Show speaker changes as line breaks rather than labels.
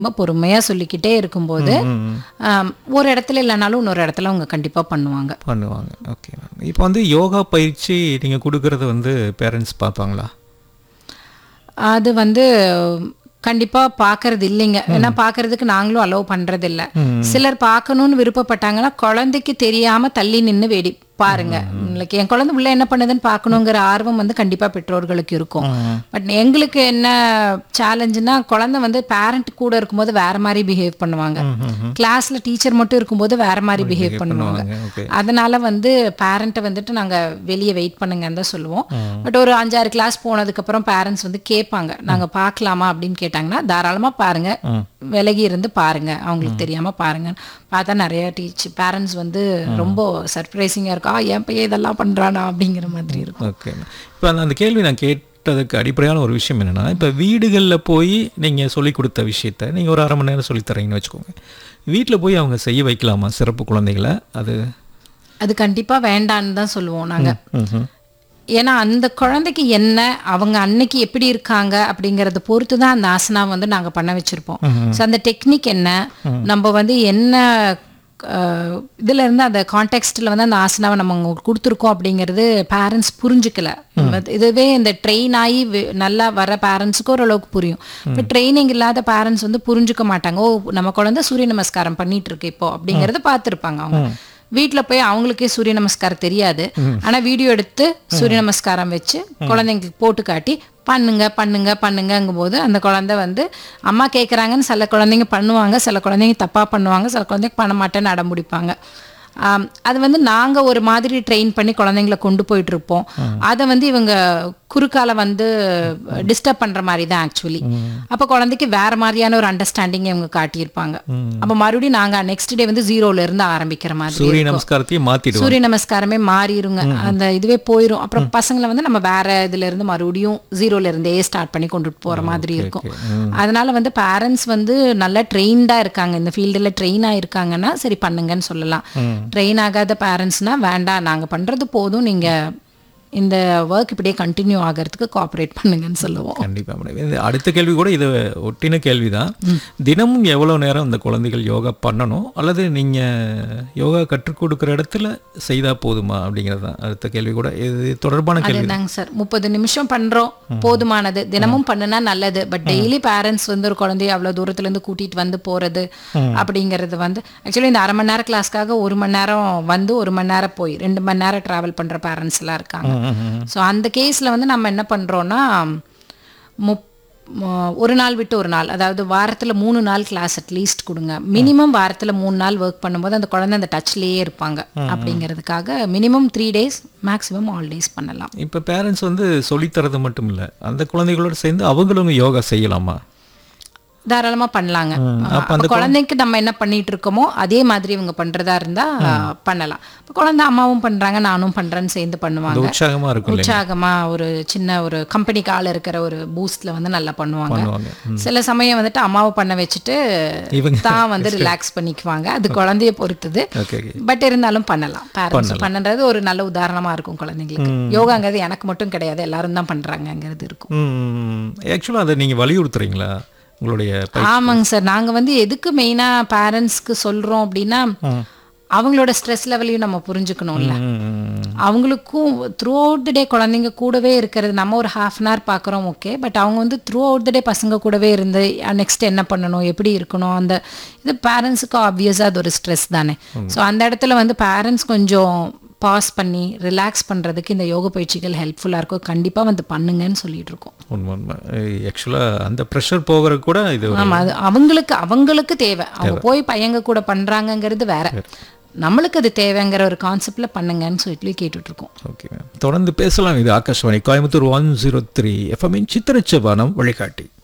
ரொம்ப பொறுமையாக சொல்லிக்கிட்டே இருக்கும்போது ஆம், ஒரு இடத்துல இல்லைனாலும் இன்னொரு இடத்துல அவங்க கண்டிப்பாக பண்ணுவாங்க
பண்ணுவாங்க ஓகே மேம் இப்போ வந்து யோகா பயிற்சி நீங்கள் கொடுக்கறது வந்து பேரண்ட்ஸ் பார்ப்பாங்களா
அது வந்து கண்டிப்பாக பார்க்கறது இல்லைங்க ஏன்னா பார்க்கறதுக்கு நாங்களும் அலோவ் பண்ணுறது இல்ல சிலர் பார்க்கணும்னு விருப்பப்பட்டாங்கன்னா குழந்தைக்கு தெரியாமல் தள்ளி நின்று வேடி பாருங்க லைக் என் குழந்தை உள்ள என்ன பண்ணுதுன்னு பார்க்கணுங்கிற ஆர்வம் வந்து கண்டிப்பாக பெற்றோர்களுக்கு இருக்கும் பட் எங்களுக்கு என்ன சேலஞ்சுனா குழந்தை வந்து பேரண்ட் கூட இருக்கும்போது வேற மாதிரி பிஹேவ் பண்ணுவாங்க கிளாஸ்ல டீச்சர் மட்டும் இருக்கும்போது வேற மாதிரி பிஹேவ் பண்ணுவாங்க
ஓகே
அதனால வந்து பேரண்ட்டை வந்துட்டு நாங்க வெளியே வெயிட் பண்ணுங்கன்னு தான் சொல்லுவோம் பட் ஒரு அஞ்சாறு கிளாஸ் போனதுக்கு அப்புறம் பேரண்ட்ஸ் வந்து கேட்பாங்க நாங்க பார்க்கலாமா அப்படின்னு கேட்டாங்கன்னா தாராளமா பாருங்க விலகி இருந்து பாருங்க அவங்களுக்கு தெரியாம பாருங்க பார்த்தா நிறைய டீச் பேரண்ட்ஸ் வந்து ரொம்ப சர்ப்ரைசிங்கா இருக்கும் "ஆ, என் பையன் இதெல்லாம் பண்றானா அப்படிங்கிற மாதிரி இருக்கும்
ஓகே இப்போ அந்த அந்த கேள்வி நான் கேட்டதுக்கு அடிப்படையான ஒரு விஷயம் என்னென்னா இப்போ வீடுகளில் போய் நீங்கள் சொல்லி கொடுத்த விஷயத்த நீங்கள் ஒரு அரை மணி நேரம் சொல்லித் தரீங்கன்னு வச்சுக்கோங்க வீட்டில் போய் அவங்க செய்ய வைக்கலாமா சிறப்பு குழந்தைகளை அது
அது கண்டிப்பா வேண்டான்னு தான் சொல்லுவோம் நாங்க
ம்ஹும்.
ஏன்னா அந்த குழந்தைக்கு என்ன அவங்க அன்னைக்கு எப்படி இருக்காங்க அப்படிங்கறத பொறுத்து தான் அந்த ஆசனா வந்து நாங்க பண்ண வச்சிருப்போம் ஸோ அந்த டெக்னிக் என்ன நம்ம வந்து என்ன அஹ், இதுல இருந்து அந்த கான்டெக்ட்ல வந்து அந்த ஆசனாவை நம்ம அவங்களுக்கு கொடுத்துருக்கோம் அப்படிங்கிறது பேரண்ட்ஸ் புரிஞ்சுக்கல இதுவே இந்த ட்ரெயின் ஆகி வி- நல்லா வர பேரண்ட்ஸுக்கு ஓரளவுக்கு புரியும் இப்போ ட்ரைனிங் இல்லாத பேரண்ட்ஸ் வந்து புரிஞ்சுக்க மாட்டாங்க ஓ நம்ம குழந்தை சூரிய நமஸ்காரம் பண்ணிட்டு இருக்கு இப்போ அப்படிங்கறத பார்த்துருப்பாங்க அவங்க வீட்டில் போய் அவங்களுக்கே சூரிய நமஸ்காரம் தெரியாது ஆனா வீடியோ எடுத்து சூரிய நமஸ்காரம் வச்சு குழந்தைங்களுக்கு போட்டு காட்டி பண்ணுங்க பண்ணுங்க பண்ணுங்கங்கும் போது அந்த குழந்தை வந்து அம்மா கேட்குறாங்கன்னு சில குழந்தைங்க பண்ணுவாங்க சில குழந்தைங்க தப்பா பண்ணுவாங்க சில குழந்தைங்க பண்ண மாட்டேன்னு அடம் பிடிப்பாங்க ஆம், அது வந்து நாங்க ஒரு மாதிரி ட்ரெயின் பண்ணி குழந்தைங்கள கொண்டு போயிட்டு இருப்போம் அதை வந்து இவங்க குறுக்கால வந்து டிஸ்டர்ப் பண்ற மாதிரி தான் ஆக்சுவலி அப்போ குழந்தைக்கு வேற மாதிரியான ஒரு அண்டர்ஸ்டாண்டிங் இவங்க காட்டியிருப்பாங்க அப்போ மறுபடியும் நாங்க நெக்ஸ்ட் டே வந்து ஜீரோல இருந்து ஆரம்பிக்கிற மாதிரி
சூரிய நமஸ்காரத்தையும் மாற்றிடுவோம்
சூரிய நமஸ்காரமே மாறிடுங்க அந்த இதுவே போயிடும் அப்புறம் பசங்களை வந்து நம்ம வேற இதுல இருந்து மறுபடியும் ஜீரோல இருந்தே ஸ்டார்ட் பண்ணி கொண்டுட்டு போற மாதிரி இருக்கும் அதனால வந்து பேரண்ட்ஸ் வந்து நல்லா ட்ரெயின்டா இருக்காங்க இந்த ஃபீல்டில் ட்ரெயின் ஆயிருக்காங்கன்னா சரி பண்ணுங்கன்னு சொல்லலாம் ட்ரெயின் ஆகாத பேரண்ட்ஸ்னா வேண்டாம் நாங்க பண்றது போதும் நீங்க இந்த ஒர்க் இப்படியே கண்டினியூ ஆகிறதுக்கு கோஆப்ரேட் பண்ணுங்கன்னு சொல்லுவோம்
கண்டிப்பாக மேடம் இது அடுத்த கேள்வி கூட இது ஒட்டின கேள்வி தான் தினமும் எவ்வளோ நேரம் இந்த குழந்தைகள் யோகா பண்ணணும் அல்லது நீங்கள் யோகா கற்றுக் கொடுக்குற இடத்துல செய்தால் போதுமா அப்படிங்கிறது தான் அடுத்த கேள்வி கூட இது தொடர்பான கேள்வி
அதுதாங்க சார் முப்பது நிமிஷம் பண்றோம் போதுமானது தினமும் பண்ணுனா நல்லது பட் டெய்லி பேரண்ட்ஸ் வந்து ஒரு குழந்தைய அவ்வளவு தூரத்துல இருந்து கூட்டிட்டு வந்து போறது அப்படிங்கிறது வந்து ஆக்சுவலி இந்த அரை மணி நேரம் கிளாஸ்க்காக ஒரு மணி நேரம் வந்து ஒரு மணி நேரம் போய் ரெண்டு மணி நேரம் டிராவல் பண்ற பேரண்ட்ஸ் எல்லாம் இருக்காங்க ஸோ அந்த கேஸ்ல வந்து நம்ம என்ன பண்றோம்னா முப் ம- ஒரு நாள் விட்டு ஒரு நாள் அதாவது வாரத்துல மூணு நாள் கிளாஸ் அட்லீஸ்ட் கொடுங்க மினிமம் வாரத்துல மூணு நாள் ஒர்க் பண்ணும்போது அந்த குழந்தை அந்த டச்லயே இருப்பாங்க அப்படிங்கிறதுக்காக minimum three days maximum all days பண்ணலாம்
இப்போ பேரண்ட்ஸ் வந்து சொல்லித்தரது மட்டும் இல்லை அந்த குழந்தைகளோட சேர்ந்து அவங்களும் யோகா செய்யலாமா
தாராளமா பண்ணலாங்க அப்ப குழந்தைக்கு நம்ம என்ன பண்ணிட்டு இருக்கோமோ அதே மாதிரி இவங்க பண்றதா இருந்தா பண்ணலாம் இப்ப குழந்தை அம்மாவும் பண்றாங்க நானும் பண்றேன்னு சேர்ந்து பண்ணுவாங்க
உற்சாகமாக இருக்கும்
உற்சாகமா ஒரு சின்ன ஒரு கம்பெனிக்கு ஆள் இருக்கிற ஒரு பூஸ்ட்ல வந்து நல்லா பண்ணுவாங்க
பண்ணுவாங்க
சில சமயம் வந்துட்டு அம்மாவை பண்ண வச்சுட்டு
இவங்க
தான் வந்து ரிலாக்ஸ் பண்ணிக்குவாங்க அது குழந்தைய பொறுத்தது
ஓகே ஓகே
பட் இருந்தாலும் பண்ணலாம் பேரண்ட்ஸ் பண்ணுறது ஒரு நல்ல உதாரணமா இருக்கும் குழந்தைங்களுக்கு யோகாங்கிறது எனக்கு மட்டும் கிடையாது எல்லாரும் தான் பண்றாங்கங்கிறது இருக்கும்
ஆக்சுவலாக அதை நீங்கள் வலியுறுத்துறீங்களா உங்களுடைய பை-
ஆமாங்க சார் நாங்க வந்து எதுக்கு மெயினா பேரண்ட்ஸ்க்கு சொல்றோம் அப்படின்னா அவங்களோட ஸ்ட்ரெஸ் லெவலையும் நம்ம புரிஞ்சுக்கணும்ல
ம்,
அவங்களுக்கும் த்ரூ அவுட் த டே குழந்தைங்க கூடவே இருக்கிறது நம்ம ஒரு ஹாஃப் அன் ஹவர் பார்க்குறோம் ஓகே பட் அவங்க வந்து த்ரூ அவுட் த டே பசங்க கூடவே இருந்து நெக்ஸ்ட் என்ன பண்ணணும் எப்படி இருக்கணும் அந்த இது பேரண்ட்ஸுக்கு ஆப்வியஸாக அது ஒரு ஸ்ட்ரெஸ் தானே ஸோ அந்த இடத்துல வந்து பேரண்ட்ஸ் கொஞ்சம் பாஸ் பண்ணி ரிலாக்ஸ் பண்ணுறதுக்கு இந்த யோக பயிற்சிகள் ஹெல்ப்ஃபுல்லாக இருக்கும் கண்டிப்பாக வந்து பண்ணுங்கன்னு சொல்லிட்டு இருக்கோம்
உண்மை உண்மை ஆக்சுவலாக அந்த ப்ரெஷர் போகிற கூட இது ஒரு-
ஆமா அது அவங்களுக்கு அவங்களுக்கு தேவை அவங்க போய் பையங்க கூட பண்றாங்கங்கிறது வேற நம்மளுக்கு அது தேவைங்கிற ஒரு கான்செப்ட்ல பண்ணுங்கன்னு சொல்லி கேட்டுட்டு இருக்கோம்
ஓகே மேம் தொடர்ந்து பேசலாம் இது Akashvani Coimbatore one zero three எஃப்எம்மின் சித்திரச்சபானம் வழிகாட்டி